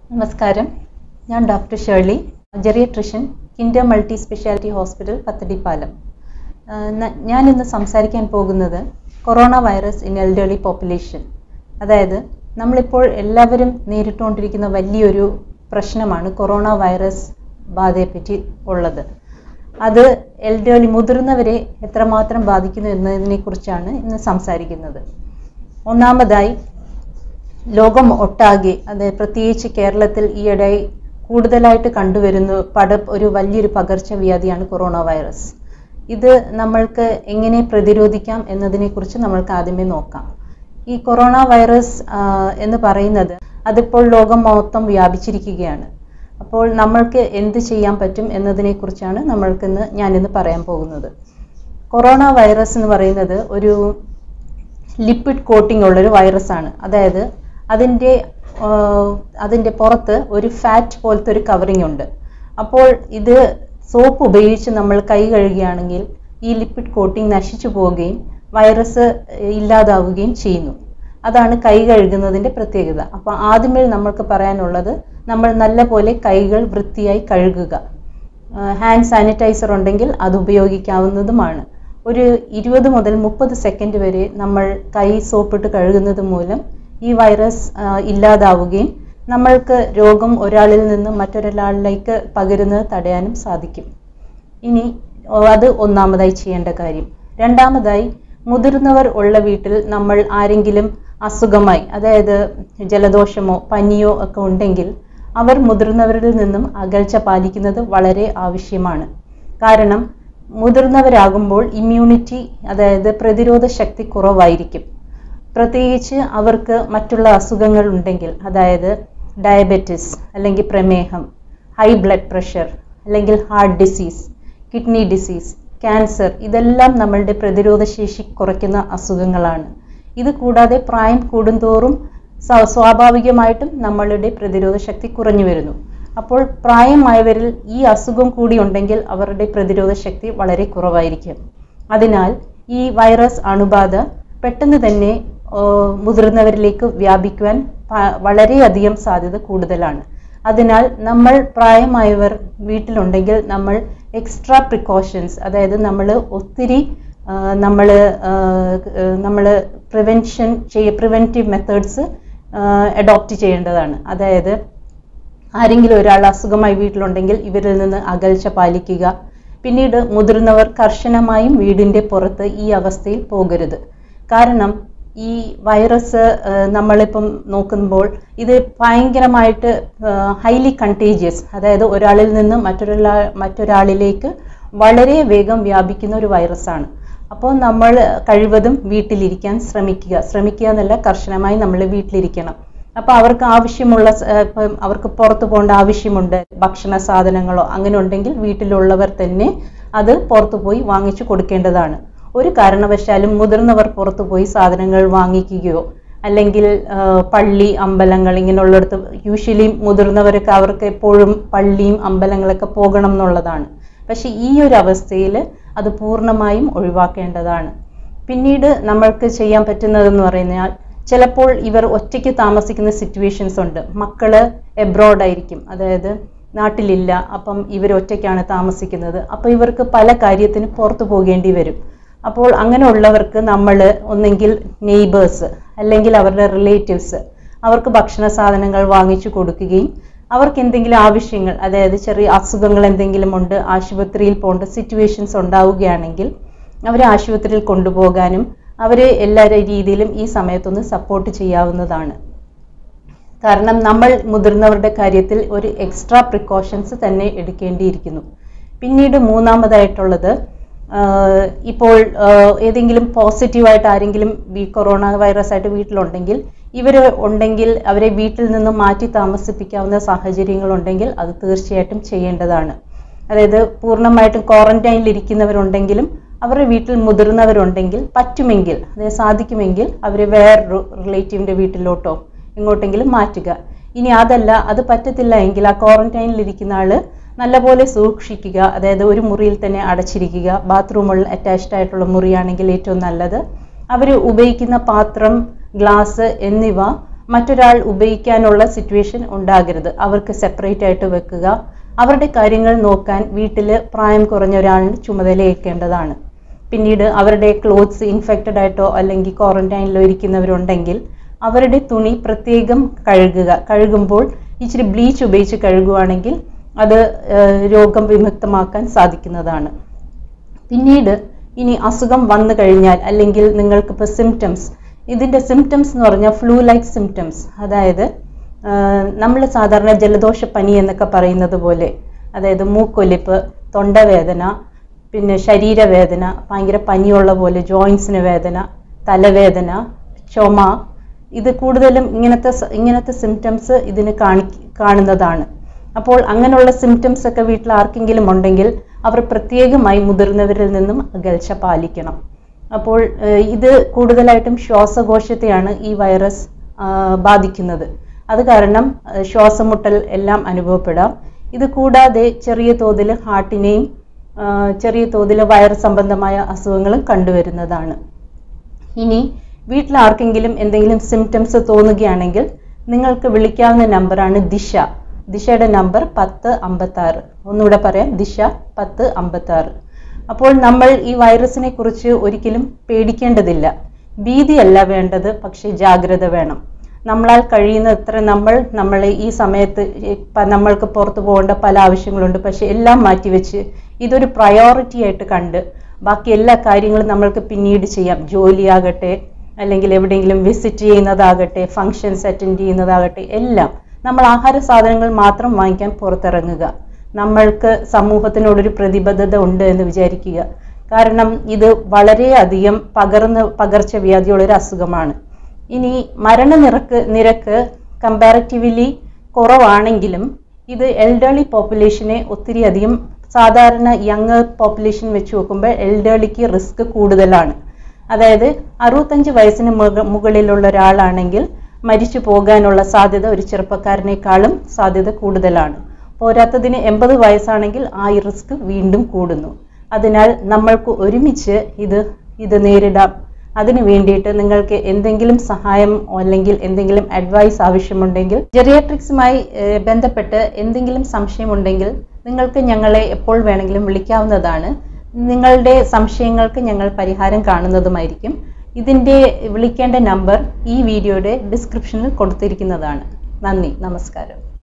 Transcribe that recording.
നമസ്കാരം ഞാൻ doctor Shirley geriatrician Kinder multi speciality hospital Pathadipalam ah ന- ഞാൻ ഇന്ന് സംസാരിക്കാൻ പോകുന്നത് corona virus in elderly population അതായത് നമ്മളിപ്പോൾ എല്ലാവരും നേരിട്ടുകൊണ്ടിരിക്കുന്ന വലിയൊരു പ്രശ്നമാണ് കൊറോണ വൈറസ് ബാധയെപ്പറ്റി ഉള്ളത് അത് എൽഡർലി മുതിർന്നവരെ എത്രമാത്രം ബാധിക്കുന്നു എന്നതിനെക്കുറിച്ചാണ് ഇന്ന് സംസാരിക്കുന്നത് ഒന്നാമതായി ലോകം ഒട്ടാകെ അത് പ്രത്യേകിച്ച് കേരളത്തിൽ ഈയിടെയായി കൂടുതലായിട്ട് കണ്ടുവരുന്ന പട ഒരു വലിയൊരു പകർച്ചവ്യാധിയാണ് കൊറോണ വൈറസ് ഇത് നമ്മൾക്ക് എങ്ങനെ പ്രതിരോധിക്കാം എന്നതിനെക്കുറിച്ച് നമ്മൾക്ക് ആദ്യമേ നോക്കാം ഈ കൊറോണ വൈറസ് ആ, എന്ന് പറയുന്നത് അതിപ്പോൾ ലോകം മൊത്തം വ്യാപിച്ചിരിക്കുകയാണ് അപ്പോൾ നമ്മൾക്ക് എന്ത് ചെയ്യാൻ പറ്റും എന്നതിനെക്കുറിച്ചാണ് നമ്മൾക്കിന്ന് ഞാനിന്ന് പറയാൻ പോകുന്നത് കൊറോണ വൈറസ് എന്ന് പറയുന്നത് ഒരു ലിപ്പിഡ് കോട്ടിംഗ് ഉള്ളൊരു വൈറസ് ആണ് അതായത് അതിൻ്റെ ആഹ്, അതിൻ്റെ പുറത്ത് ഒരു ഫാറ്റ് പോലത്തെ ഒരു കവറിങ് ഉണ്ട് അപ്പോൾ ഇത് സോപ്പ് ഉപയോഗിച്ച് നമ്മൾ കൈ കഴുകുകയാണെങ്കിൽ ഈ ലിപ്പിഡ് കോട്ടിംഗ് നശിച്ചു പോവുകയും വൈറസ് ഇല്ലാതാവുകയും ചെയ്യുന്നു അതാണ് കൈ കഴുകുന്നതിൻ്റെ പ്രത്യേകത അപ്പോൾ ആദ്യമേ നമ്മൾക്ക് പറയാനുള്ളത് നമ്മൾ നല്ലപോലെ കൈകൾ വൃത്തിയായി കഴുകുക ഹാൻഡ് സാനിറ്റൈസർ ഉണ്ടെങ്കിൽ അത് ഉപയോഗിക്കാവുന്നതുമാണ് ഒരു ഇരുപത് മുതൽ മുപ്പത് സെക്കൻഡ് വരെ നമ്മൾ കൈ സോപ്പിട്ട് കഴുകുന്നത് മൂലം ഈ വൈറസ് ആ, ഇല്ലാതാവുകയും നമ്മൾക്ക് രോഗം ഒരാളിൽ നിന്ന് മറ്റൊരാളിലേക്ക് പകരുന്നത് തടയാനും സാധിക്കും ഇനി ഓ, അത് ഒന്നാമതായി ചെയ്യേണ്ട കാര്യം രണ്ടാമതായി മുതിർന്നവർ ഉള്ള വീട്ടിൽ നമ്മൾ ആരെങ്കിലും അസുഖമായി അതായത് ജലദോഷമോ പനിയോ ഒക്കെ ഉണ്ടെങ്കിൽ അവർ മുതിർന്നവരിൽ നിന്നും അകൽച്ച പാലിക്കുന്നത് വളരെ ആവശ്യമാണ് കാരണം മുതിർന്നവരാകുമ്പോൾ ഇമ്മ്യൂണിറ്റി അതായത് പ്രതിരോധ ശക്തി കുറവായിരിക്കും പ്രത്യേകിച്ച് അവർക്ക് മറ്റുള്ള അസുഖങ്ങൾ ഉണ്ടെങ്കിൽ അതായത് ഡയബറ്റിസ് അല്ലെങ്കിൽ പ്രമേഹം ഹൈ ബ്ലഡ് പ്രഷർ അല്ലെങ്കിൽ heart disease kidney disease cancer ഇതെല്ലാം നമ്മളുടെ പ്രതിരോധ ശേഷി കുറയ്ക്കുന്ന അസുഖങ്ങളാണ് ഇത് കൂടാതെ പ്രായം കൂടുന്തോറും സ്വ- സ്വാഭാവികമായിട്ടും നമ്മളുടെ പ്രതിരോധ ശക്തി കുറഞ്ഞു വരുന്നു അപ്പോൾ പ്രായമായവരിൽ ഈ അസുഖം കൂടി ഉണ്ടെങ്കിൽ അവരുടെ പ്രതിരോധ ശക്തി വളരെ കുറവായിരിക്കും അതിനാൽ ഈ വൈറസ് അണുബാധ പെട്ടെന്ന് തന്നെ ആ, മുതിർന്നവരിലേക്ക് വ്യാപിക്കുവാൻ പ- വളരെയധികം സാധ്യത കൂടുതലാണ് അതിനാൽ നമ്മൾ പ്രായമായവർ വീട്ടിലുണ്ടെങ്കിൽ നമ്മൾ എക്സ്ട്രാ പ്രിക്കോഷൻസ് അതായത് നമ്മൾ ഒത്തിരി നമ്മൾ നമ്മൾ പ്രിവെൻഷൻ ചെയ്യ പ്രിവെൻറ്റീവ് മെത്തേഡ്സ് അഡോപ്റ്റ് ചെയ്യേണ്ടതാണ് അതായത് ആരെങ്കിലും ഒരാൾ അസുഖമായി വീട്ടിലുണ്ടെങ്കിൽ ഇവരിൽ നിന്ന് അകൽച്ച പാലിക്കുക പിന്നീട് മുതിർന്നവർ കർശനമായും വീടിൻ്റെ പുറത്ത് ഈ അവസ്ഥയിൽ പോകരുത് കാരണം ഈ വൈറസ് ആ, നമ്മളിപ്പം നോക്കുമ്പോൾ ഇത് ഭയങ്കരമായിട്ട് ഹൈലി കണ്ടേജിയസ് അതായത് ഒരാളിൽ നിന്ന് മറ്റൊരാ മറ്റൊരാളിലേക്ക് വളരെ വേഗം വ്യാപിക്കുന്ന ഒരു വൈറസാണ് അപ്പോൾ നമ്മൾ കഴിവതും വീട്ടിലിരിക്കാൻ ശ്രമിക്കുക ശ്രമിക്കുക എന്നല്ല കർശനമായി നമ്മൾ വീട്ടിലിരിക്കണം അപ്പോൾ അവർക്ക് ആവശ്യമുള്ള സ- ഏർ ഇപ്പം അവർക്ക് പുറത്ത് പോകേണ്ട ആവശ്യമുണ്ട് ഭക്ഷണ സാധനങ്ങളോ അങ്ങനെ ഉണ്ടെങ്കിൽ വീട്ടിലുള്ളവർ തന്നെ അത് പുറത്തു പോയി വാങ്ങിച്ചു കൊടുക്കേണ്ടതാണ് ഒരു കാരണവശാലും മുതിർന്നവർ പുറത്തു പോയി സാധനങ്ങൾ വാങ്ങിക്കുകയോ അല്ലെങ്കിൽ ആ, പള്ളി അമ്പലങ്ങൾ ഇങ്ങനെയുള്ളിടത്ത് യൂഷ്വലി മുതിർന്നവരൊക്കെ അവർക്ക് എപ്പോഴും പള്ളിയും അമ്പലങ്ങളൊക്കെ പോകണം എന്നുള്ളതാണ് പക്ഷെ ഈ ഒരു അവസ്ഥയിൽ അത് പൂർണ്ണമായും ഒഴിവാക്കേണ്ടതാണ് പിന്നീട് നമ്മൾക്ക് ചെയ്യാൻ പറ്റുന്നതെന്ന് പറഞ്ഞാൽ ചിലപ്പോൾ ഇവർ ഒറ്റയ്ക്ക് താമസിക്കുന്ന സിറ്റുവേഷൻസ് ഉണ്ട് മക്കള് എബ്രോഡ് ആയിരിക്കും അതായത് നാട്ടിലില്ല അപ്പം ഇവർ ഒറ്റയ്ക്കാണ് താമസിക്കുന്നത് അപ്പോൾ ഇവർക്ക് പല കാര്യത്തിന് പുറത്തു പോകേണ്ടി വരും അപ്പോൾ അങ്ങനെയുള്ളവർക്ക് നമ്മൾ ഒന്നെങ്കിൽ നെയ്ബേഴ്സ് അല്ലെങ്കിൽ അവരുടെ റിലേറ്റീവ്സ് അവർക്ക് ഭക്ഷണ സാധനങ്ങൾ വാങ്ങിച്ചു കൊടുക്കുകയും അവർക്ക് എന്തെങ്കിലും ആവശ്യങ്ങൾ അതായത് ചെറിയ അസുഖങ്ങൾ എന്തെങ്കിലും ഉണ്ട് ആശുപത്രിയിൽ പോകേണ്ട സിറ്റുവേഷൻസ് ഉണ്ടാവുകയാണെങ്കിൽ അവരെ ആശുപത്രിയിൽ കൊണ്ടുപോകാനും അവരെ എല്ലാ രീതിയിലും ഈ സമയത്തൊന്ന് സപ്പോർട്ട് ചെയ്യാവുന്നതാണ് കാരണം നമ്മൾ മുതിർന്നവരുടെ കാര്യത്തിൽ ഒരു എക്സ്ട്രാ പ്രിക്കോഷൻസ് തന്നെ എടുക്കേണ്ടിയിരിക്കുന്നു പിന്നീട് മൂന്നാമതായിട്ടുള്ളത് ആഹ് ഇപ്പോൾ ആഹ് ഏതെങ്കിലും പോസിറ്റീവായിട്ട് ആരെങ്കിലും ഈ കൊറോണ വൈറസ് ആയിട്ട് വീട്ടിലുണ്ടെങ്കിൽ ഇവർ ഉണ്ടെങ്കിൽ അവരെ വീട്ടിൽ നിന്ന് മാറ്റി താമസിപ്പിക്കാവുന്ന സാഹചര്യങ്ങളുണ്ടെങ്കിൽ അത് തീർച്ചയായിട്ടും ചെയ്യേണ്ടതാണ് അതായത് പൂർണ്ണമായിട്ടും ക്വാറന്റൈനിൽ ഇരിക്കുന്നവരുണ്ടെങ്കിലും അവരുടെ വീട്ടിൽ മുതിർന്നവരുണ്ടെങ്കിൽ പറ്റുമെങ്കിൽ അതായത് സാധിക്കുമെങ്കിൽ അവരെ വേറൊരു റിലേറ്റീവിൻ്റെ വീട്ടിലോട്ടോ എങ്ങോട്ടെങ്കിലും മാറ്റുക ഇനി അതല്ല അത് പറ്റത്തില്ല എങ്കിൽ ആ ക്വാറന്റൈനിൽ ഇരിക്കുന്ന ആള് നല്ലപോലെ സൂക്ഷിക്കുക അതായത് ഒരു മുറിയിൽ തന്നെ അടച്ചിരിക്കുക ബാത്റൂമുകൾ അറ്റാച്ച്ഡ് ആയിട്ടുള്ള മുറിയാണെങ്കിൽ ഏറ്റവും നല്ലത് അവർ ഉപയോഗിക്കുന്ന പാത്രം ഗ്ലാസ് എന്നിവ മറ്റൊരാൾ ഉപയോഗിക്കാനുള്ള സിറ്റുവേഷൻ ഉണ്ടാകരുത് അവർക്ക് സെപ്പറേറ്റ് ആയിട്ട് വെക്കുക അവരുടെ കാര്യങ്ങൾ നോക്കാൻ വീട്ടിൽ പ്രായം കുറഞ്ഞ ഒരാളിന് ചുമതലയേൽക്കേണ്ടതാണ് പിന്നീട് അവരുടെ ക്ലോത്ത്സ് ഇൻഫെക്റ്റഡ് ആയിട്ടോ അല്ലെങ്കിൽ ക്വാറന്റൈനിലോ ഇരിക്കുന്നവരുണ്ടെങ്കിൽ അവരുടെ തുണി പ്രത്യേകം കഴുകുക കഴുകുമ്പോൾ ഇച്ചിരി ബ്ലീച്ച് ഉപയോഗിച്ച് കഴുകുവാണെങ്കിൽ അത് ഏഹ്, രോഗം വിമുക്തമാക്കാൻ സാധിക്കുന്നതാണ് പിന്നീട് ഇനി അസുഖം വന്നു കഴിഞ്ഞാൽ അല്ലെങ്കിൽ നിങ്ങൾക്കിപ്പോൾ സിംറ്റംസ് ഇതിൻ്റെ സിംറ്റംസ് എന്ന് പറഞ്ഞാൽ ഫ്ലൂ ലൈക്ക് സിംറ്റംസ് അതായത് നമ്മൾ സാധാരണ ജലദോഷ പനി എന്നൊക്കെ പറയുന്നത് പോലെ അതായത് മൂക്കൊലിപ്പ് തൊണ്ടവേദന പിന്നെ ശരീരവേദന ഭയങ്കര പനിയുള്ള പോലെ ജോയിൻസിന് വേദന തലവേദന ചുമ ഇത് കൂടുതലും ഇങ്ങനത്തെ സ- ഇങ്ങനത്തെ സിംറ്റംസ് ഇതിന് കാണി കാണുന്നതാണ് അപ്പോൾ അങ്ങനെയുള്ള സിംറ്റംസ് ഒക്കെ വീട്ടിൽ ആർക്കെങ്കിലും ഉണ്ടെങ്കിൽ അവർ പ്രത്യേകമായി മുതിർന്നവരിൽ നിന്നും അകൽച്ച പാലിക്കണം അപ്പോൾ ഏഹ്, ഇത് കൂടുതലായിട്ടും ശ്വാസകോശത്തെയാണ് ഈ വൈറസ് ആ, ബാധിക്കുന്നത് അത് കാരണം ഏഹ്, ശ്വാസമുട്ടൽ എല്ലാം അനുഭവപ്പെടാം ഇത് കൂടാതെ ചെറിയ തോതിൽ ഹാർട്ടിനെയും ആ, ചെറിയ തോതിൽ വയറ് സംബന്ധമായ അസുഖങ്ങളും കണ്ടുവരുന്നതാണ് ഇനി വീട്ടിൽ ആർക്കെങ്കിലും എന്തെങ്കിലും സിംറ്റംസ് തോന്നുകയാണെങ്കിൽ നിങ്ങൾക്ക് വിളിക്കാവുന്ന നമ്പറാണ് ദിശ ദിശയുടെ നമ്പർ പത്ത് അമ്പത്തി ആറ് ഒന്നുകൂടെ പറയാം ദിശ പത്ത് അമ്പത്തി ആറ് അപ്പോൾ നമ്മൾ ഈ വൈറസിനെ കുറിച്ച് ഒരിക്കലും പേടിക്കേണ്ടതില്ല ഭീതിയല്ല വേണ്ടത് പക്ഷേ ജാഗ്രത വേണം നമ്മളാൽ കഴിയുന്നത്ര നമ്മൾ നമ്മളെ ഈ സമയത്ത് ഇപ്പ- നമ്മൾക്ക് പുറത്തു പോകേണ്ട പല ആവശ്യങ്ങളുണ്ട് പക്ഷെ എല്ലാം മാറ്റിവെച്ച് ഇതൊരു പ്രയോറിറ്റി ആയിട്ട് കണ്ട് ബാക്കി എല്ലാ കാര്യങ്ങളും നമ്മൾക്ക് പിന്നീട് ചെയ്യാം ജോലിയാകട്ടെ അല്ലെങ്കിൽ എവിടെയെങ്കിലും വിസിറ്റ് ചെയ്യുന്നതാകട്ടെ ഫങ്ഷൻസ് അറ്റൻഡ് ചെയ്യുന്നതാകട്ടെ എല്ലാം നമ്മൾ ആഹാര സാധനങ്ങൾ മാത്രം വാങ്ങിക്കാൻ പുറത്തിറങ്ങുക നമ്മൾക്ക് സമൂഹത്തിനോടൊരു പ്രതിബദ്ധത ഉണ്ട് എന്ന് വിചാരിക്കുക കാരണം ഇത് വളരെയധികം പകർന്ന് പകർച്ചവ്യാധിയുള്ള ഒരു അസുഖമാണ് ഇനി മരണനിരക്ക് നിരക്ക് കമ്പാരിറ്റീവ്ലി കുറവാണെങ്കിലും ഇത് എൽഡേർലി പോപ്പുലേഷനെ ഒത്തിരി അധികം സാധാരണ യങ് പോപ്പുലേഷൻ വെച്ച് നോക്കുമ്പോൾ എൽഡേർലിക്ക് റിസ്ക് കൂടുതലാണ് അതായത് അറുപത്തഞ്ച് വയസ്സിന് മുക മുകളിലുള്ള ഒരാളാണെങ്കിൽ മരിച്ചു പോകാനുള്ള സാധ്യത ഒരു ചെറുപ്പക്കാരനേക്കാളും സാധ്യത കൂടുതലാണ് പോരാത്തതിന് എൺപത് വയസ്സാണെങ്കിൽ ആ റിസ്ക് വീണ്ടും കൂടുന്നു അതിനാൽ നമ്മൾക്ക് ഒരുമിച്ച് ഇത് ഇത് നേരിടാം അതിനു വേണ്ടിയിട്ട് നിങ്ങൾക്ക് എന്തെങ്കിലും സഹായം അല്ലെങ്കിൽ എന്തെങ്കിലും അഡ്വൈസ് ആവശ്യമുണ്ടെങ്കിൽ ജെറിയാട്രിക്സുമായി ഏഹ്, ബന്ധപ്പെട്ട് എന്തെങ്കിലും സംശയമുണ്ടെങ്കിൽ നിങ്ങൾക്ക് ഞങ്ങളെ എപ്പോൾ വേണമെങ്കിലും വിളിക്കാവുന്നതാണ് നിങ്ങളുടെ സംശയങ്ങൾക്ക് ഞങ്ങൾ പരിഹാരം കാണുന്നതുമായിരിക്കും ഇതിൻ്റെ വിളിക്കേണ്ട നമ്പർ ഈ വീഡിയോയുടെ ഡിസ്ക്രിപ്ഷനിൽ കൊടുത്തിരിക്കുന്നതാണ് നന്ദി നമസ്കാരം